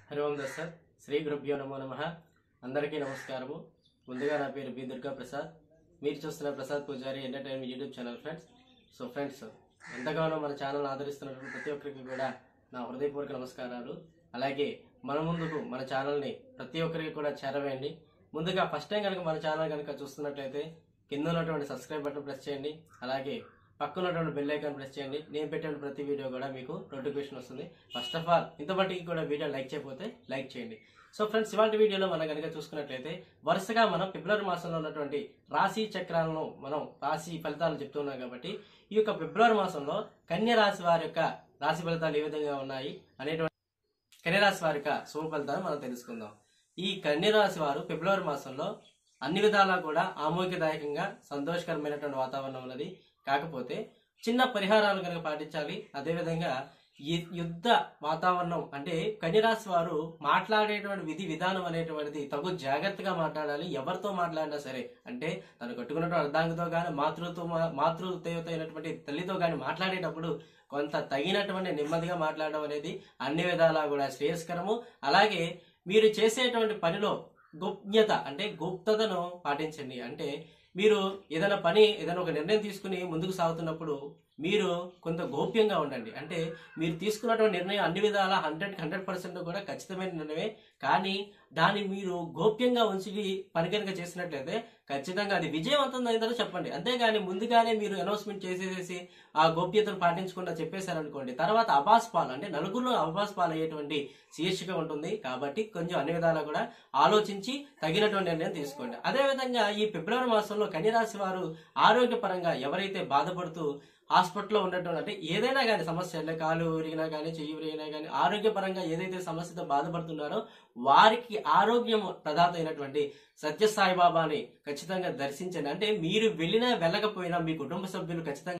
హరి ఓం దస్సర్ శ్రీ గురుభ్యో నమో నమ అందరికీ నమస్కారము ముందుగా నా పేరు బి దుర్గా ప్రసాద్ మీరు చూస్తున్న Prasad Pujari entertainment YouTube channel friends so friends ఎంతగానో మన ఛానల్ ఆదరిస్తున్నటువంటి ప్రతి ఒక్కరికి కూడా నా హృదయపూర్వక నమస్కారాలు అలాగే మన ముందుకు మన ఛానల్ని ప్రతి ఒక్కరికి కూడా చేరవేయండి ముందుగా ఫస్ట్ టైం కనుక మన ఛానల్ కనుక చూస్తున్నట్లయితే కింద ఉన్నటువంటి సబ్స్క్రైబ్ బటన్ ప్రెస్ చేయండి అలాగే పక్కన ఉన్నటువంటి బెల్ ఐకాన్ ప్రెస్ చేయండి నేను పెట్టిన ప్రతి వీడియో కూడా మీకు నోటిఫికేషన్ వస్తుంది ఫస్ట్ ఆఫ్ ఆల్ ఇంతమట్టికి కూడా వీడియో లైక్ చేయకపోతే లైక్ చేయండి సో ఫ్రెండ్స్ ఇవాళ వీడియోలో మనం కనుక చూసుకున్నట్లయితే వరుసగా మనం ఫిబ్రవరి మాసంలో ఉన్నటువంటి రాశి చక్రాలను మనం రాశి ఫలితాలు చెప్తున్నాం కాబట్టి ఈ యొక్క ఫిబ్రవరి మాసంలో కన్య రాశి వారి యొక్క రాశి ఫలితాలు ఏ విధంగా ఉన్నాయి అనేటువంటి కన్య రాశి వారి యొక్క శుభ ఫలితాలు మనం తెలుసుకుందాం ఈ కన్య రాశి వారు ఫిబ్రవరి మాసంలో అన్ని విధాలా కూడా ఆమోగ్యదాయకంగా సంతోషకరమైనటువంటి వాతావరణం ఉన్నది కాకపోతే చిన్న పరిహారాలు కనుక పాటించాలి అదేవిధంగా ఈ యుద్ధ వాతావరణం అంటే కన్యరాశి వారు మాట్లాడేటువంటి విధి విధానం అనేటువంటిది తగు జాగ్రత్తగా మాట్లాడాలి ఎవరితో మాట్లాడినా సరే అంటే తను కట్టుకున్నటువంటి అర్ధాంగతో కానీ మాతృతో మాతృదేవత అయినటువంటి తల్లితో కానీ మాట్లాడేటప్పుడు కొంత తగినటువంటి నెమ్మదిగా మాట్లాడడం అనేది అన్ని విధాలా కూడా శ్రేయస్కరము అలాగే మీరు చేసేటువంటి పనిలో గోప్యత అంటే గుప్తతను పాటించండి అంటే మీరు ఏదైనా పని ఏదైనా ఒక నిర్ణయం తీసుకుని ముందుకు సాగుతున్నప్పుడు మీరు కొంత గోప్యంగా ఉండండి అంటే మీరు తీసుకున్నటువంటి నిర్ణయం అన్ని విధాలా హండ్రెడ్ హండ్రెడ్ పర్సెంట్ కూడా ఖచ్చితమైన నిర్ణయమే కానీ దాన్ని మీరు గోప్యంగా ఉంచి పని కనుక చేసినట్లయితే ఖచ్చితంగా అది విజయవంతం అయిందో చెప్పండి అంతేగాని ముందుగానే మీరు అనౌన్స్మెంట్ చేసేసి ఆ గోప్యతను పాటించకుండా చెప్పేశారనుకోండి తర్వాత అబాస్ పాలు అంటే నలుగురిలో అబాస్ పాలు అయ్యేటువంటి శీర్షిక ఉంటుంది కాబట్టి కొంచెం అన్ని విధాలా కూడా ఆలోచించి తగినటువంటి నిర్ణయం తీసుకోండి అదేవిధంగా ఈ ఫిబ్రవరి మాసంలో కన్యరాశి వారు ఆరోగ్యపరంగా ఎవరైతే బాధపడుతూ హాస్పిటల్లో ఉన్నటువంటి అంటే ఏదైనా కానీ సమస్య అంటే కాలు విరిగినా కానీ చెయ్యి విరిగినా కానీ ఆరోగ్యపరంగా ఏదైతే సమస్యతో బాధపడుతున్నారో వారికి ఆరోగ్యం ప్రదాత అయినటువంటి సత్యసాయి బాబాని ఖచ్చితంగా దర్శించండి అంటే మీరు వెళ్ళినా వెళ్ళకపోయినా మీ కుటుంబ సభ్యులు ఖచ్చితంగా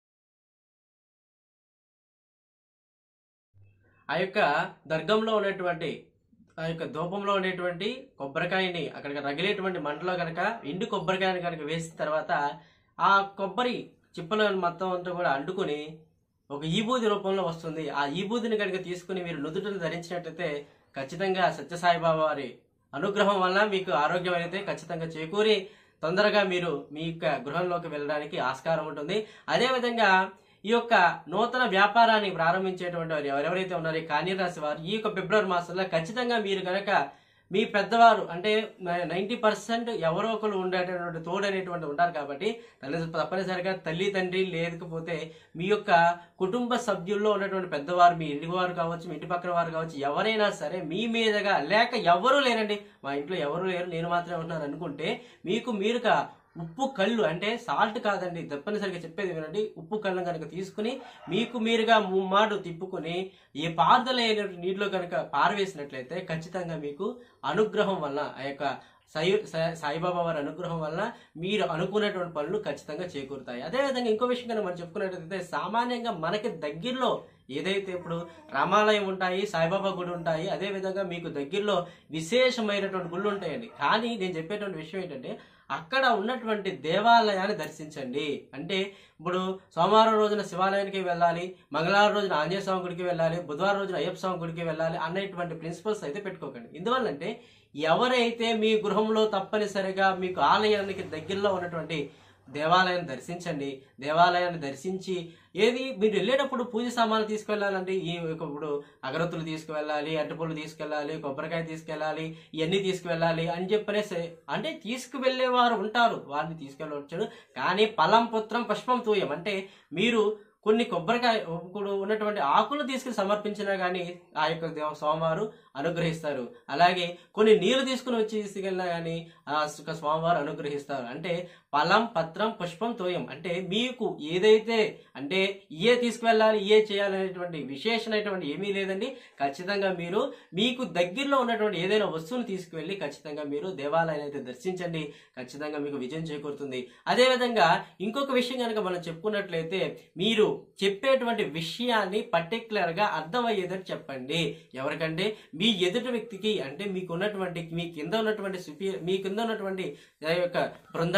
ఆ యొక్క దర్గంలో ఉన్నటువంటి ఆ యొక్క ధూపంలో ఉండేటువంటి కొబ్బరికాయని అక్కడికి రగిలేటువంటి మంటలో కనుక ఎండు కొబ్బరికాయని కనుక వేసిన తర్వాత ఆ కొబ్బరి చిప్పలో మొత్తం అంతా కూడా అంటుకుని ఒక ఈబూది రూపంలో వస్తుంది ఆ ఈబూదిని కనుక తీసుకుని మీరు నుదుటిని ధరించినట్లయితే ఖచ్చితంగా సత్యసాయిబాబా వారి అనుగ్రహం వల్ల మీకు ఆరోగ్యం అయితే ఖచ్చితంగా చేకూరి తొందరగా మీరు మీ యొక్క గృహంలోకి వెళ్ళడానికి ఆస్కారం ఉంటుంది అదేవిధంగా ఈ యొక్క నూతన వ్యాపారాన్ని ప్రారంభించేటువంటి వారు ఎవరెవరైతే ఉన్నారో ఈ కన్యరాశి వారు ఈ యొక్క ఫిబ్రవరి మాసంలో ఖచ్చితంగా మీరు కనుక మీ పెద్దవారు అంటే నైంటీ పర్సెంట్ ఎవరో ఒకరు ఉండేటటువంటి తోడు అనేటువంటి ఉంటారు కాబట్టి తల్లి తప్పనిసరిగా తల్లి తండ్రి లేకపోతే మీ యొక్క కుటుంబ సభ్యుల్లో ఉన్నటువంటి పెద్దవారు మీ ఇంటి వారు కావచ్చు మీ ఇంటి పక్కన వారు కావచ్చు ఎవరైనా సరే మీ మీదగా లేక ఎవరూ లేరండి మా ఇంట్లో ఎవరు లేరు నేను మాత్రమే ఉంటున్నాను అనుకుంటే మీకు మీరుగా ఉప్పు కళ్ళు అంటే సాల్ట్ కాదండి తప్పనిసరిగా చెప్పేది వినండి ఉప్పు కళ్ళను కనుక తీసుకుని మీకు మీరుగా ముమ్మాడు తిప్పుకొని ఏ పారుదల అయినటువంటి నీటిలో కనుక పారవేసినట్లయితే ఖచ్చితంగా మీకు అనుగ్రహం వల్ల ఆ యొక్క సాయి సా- సాయిబాబా వారి అనుగ్రహం వల్ల మీరు అనుకున్నటువంటి పనులు ఖచ్చితంగా చేకూరుతాయి అదేవిధంగా ఇంకో విషయం కనుక మనం చెప్పుకున్నట్లయితే సామాన్యంగా మనకి దగ్గరలో ఏదైతే ఇప్పుడు రామాలయం ఉంటాయి సాయిబాబా గుడి ఉంటాయి అదే విధంగా మీకు దగ్గరలో విశేషమైనటువంటి గుళ్ళు ఉంటాయండి కానీ నేను చెప్పేటువంటి విషయం ఏంటంటే అక్కడ ఉన్నటువంటి దేవాలయాన్ని దర్శించండి అంటే ఇప్పుడు సోమవారం రోజున శివాలయానికి వెళ్ళాలి మంగళవారం రోజున ఆంజనేయ స్వామి గుడికి వెళ్ళాలి బుధవారం రోజున అయ్యప్ప స్వామి గుడికి వెళ్ళాలి అనేటువంటి ప్రిన్సిపల్స్ అయితే పెట్టుకోకండి ఎందువల్లంటే ఎవరైతే మీ గృహంలో తప్పనిసరిగా మీకు ఆలయానికి దగ్గరలో ఉన్నటువంటి దేవాలయాన్ని దర్శించండి దేవాలయాన్ని దర్శించి ఏది మీరు వెళ్ళేటప్పుడు పూజ సామాన్లు తీసుకెళ్ళాలంటే ఈ ఇప్పుడు అగరత్తులు తీసుకువెళ్ళాలి అరటిపళ్ళు తీసుకెళ్ళాలి కొబ్బరికాయ తీసుకెళ్ళాలి ఇవన్నీ తీసుకువెళ్ళాలి అని చెప్పనేసి అంటే తీసుకువెళ్ళేవారు ఉంటారు వారిని తీసుకెళ్ళవచ్చు కానీ ఫలం పుత్రం పుష్పం తూయం అంటే మీరు కొన్ని కొబ్బరికాయ ఇప్పుడు ఉన్నటువంటి ఆకులు తీసుకుని సమర్పించినా కానీ ఆ యొక్క దేవ- స్వామివారు అనుగ్రహిస్తారు అలాగే కొన్ని నీళ్లు తీసుకుని వచ్చి తీసుకెళ్ళినా కానీ ఆ యొక్క స్వామివారు అనుగ్రహిస్తారు అంటే ఫలం పత్రం పుష్పం తోయం అంటే మీకు ఏదైతే అంటే ఏ తీసుకువెళ్ళాలి ఏ చేయాలనేటువంటి విశేషమైనటువంటి ఏమీ లేదండి ఖచ్చితంగా మీరు మీకు దగ్గరలో ఉన్నటువంటి ఏదైనా వస్తువును తీసుకువెళ్ళి ఖచ్చితంగా మీరు దేవాలయాన్ని అయితే దర్శించండి ఖచ్చితంగా మీకు విజయం చేకూరుతుంది అదేవిధంగా ఇంకొక విషయం కనుక మనం చెప్పుకున్నట్లయితే మీరు చెప్పేటువంటి విషయాన్ని పర్టికులర్ గా అర్థమయ్యేదని చెప్పండి ఎవరికంటే మీ ఎదుటి వ్యక్తికి అంటే మీకు ఉన్నటువంటి మీ కింద ఉన్నటువంటి సుపీ మీ కింద ఉన్నటువంటి ఆ యొక్క బృందానికి కానీ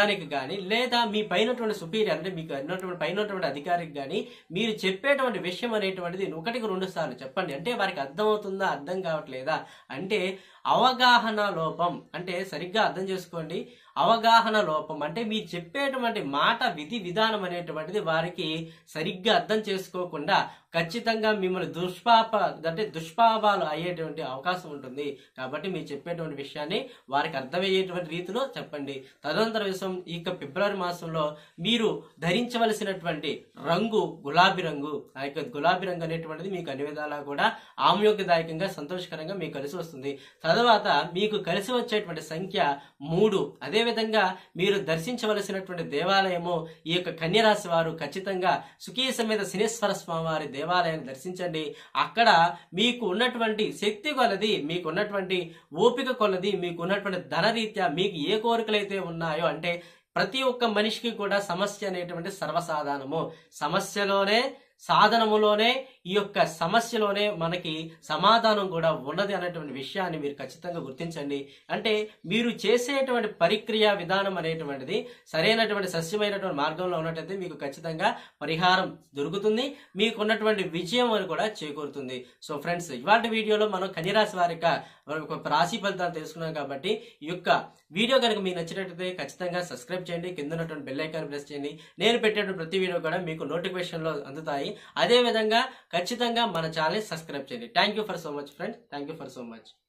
కానీ లేదా మీ పైనటువంటి సుపీరియర్ అంటే మీకు ఉన్నటువంటి పైనటువంటి అధికారికి కానీ మీరు చెప్పేటువంటి విషయం అనేటువంటిది ఒకటికి రెండు సార్లు చెప్పండి అంటే వారికి అర్థమవుతుందా అర్థం కావట్లేదా అంటే అవగాహన లోపం అంటే సరిగ్గా అర్థం చేసుకోండి అవగాహన లోపం అంటే మీరు చెప్పేటువంటి మాట విధి విధానం అనేటువంటిది వారికి సరిగ్గా అర్థం చేసుకోకుండా ఖచ్చితంగా మిమ్మల్ని దుష్పాప అంటే దుష్పాపాలు అయ్యేటువంటి అవకాశం ఉంటుంది కాబట్టి మీరు చెప్పేటువంటి విషయాన్ని వారికి అర్థమయ్యేటువంటి రీతిలో చెప్పండి తదనంతర విషయం ఈ యొక్క ఫిబ్రవరి మాసంలో మీరు ధరించవలసినటువంటి రంగు గులాబీ రంగు ఆ యొక్క గులాబీ రంగు అనేటువంటిది మీకు అన్ని విధాలా కూడా ఆమ్యోగదాయకంగా సంతోషకరంగా మీకు కలిసి వస్తుంది తర్వాత మీకు కలిసి వచ్చేటువంటి సంఖ్య మూడు అదేవిధంగా మీరు దర్శించవలసినటువంటి దేవాలయము ఈ యొక్క కన్యరాశి వారు ఖచ్చితంగా సుఖీ సమేత శనీశ్వర స్వామి వారి దేవాలయాన్ని దర్శించండి అక్కడ మీకు ఉన్నటువంటి శక్తి కొలది మీకు ఉన్నటువంటి ఓపిక కొలది మీకు ఉన్నటువంటి ధనరీత్యా మీకు ఏ కోరికలైతే ఉన్నాయో అంటే ప్రతి ఒక్క మనిషికి కూడా సమస్య అనేటువంటి సర్వసాధారణము సమస్యలోనే సాధనములోనే ఈ యొక్క సమస్యలోనే మనకి సమాధానం కూడా ఉన్నది అనేటువంటి విషయాన్ని మీరు ఖచ్చితంగా గుర్తించండి అంటే మీరు చేసేటువంటి పరిక్రియ విధానం అనేటువంటిది సరైనటువంటి సస్యమైనటువంటి మార్గంలో ఉన్నట్టయితే మీకు ఖచ్చితంగా పరిహారం దొరుకుతుంది మీకు ఉన్నటువంటి విజయం అని కూడా చేకూరుతుంది సో ఫ్రెండ్స్ ఇవాటి వీడియోలో మనం కన్యరాశి వారి యొక్క ఒక రాశి ఫలితాలు తెలుసుకున్నాం కాబట్టి ఈ యొక్క వీడియో కనుక మీకు నచ్చినట్లయితే ఖచ్చితంగా సబ్స్క్రైబ్ చేయండి కింద ఉన్నటువంటి బెల్ ఐకాన్ ప్రెస్ చేయండి నేను పెట్టేటువంటి ప్రతి వీడియో కూడా మీకు నోటిఫికేషన్లో అందుతాయి అదే విధంగా ఖచ్చితంగా మన ఛానల్ సబ్స్క్రైబ్ చేయండి thank you for so much friends thank you for so much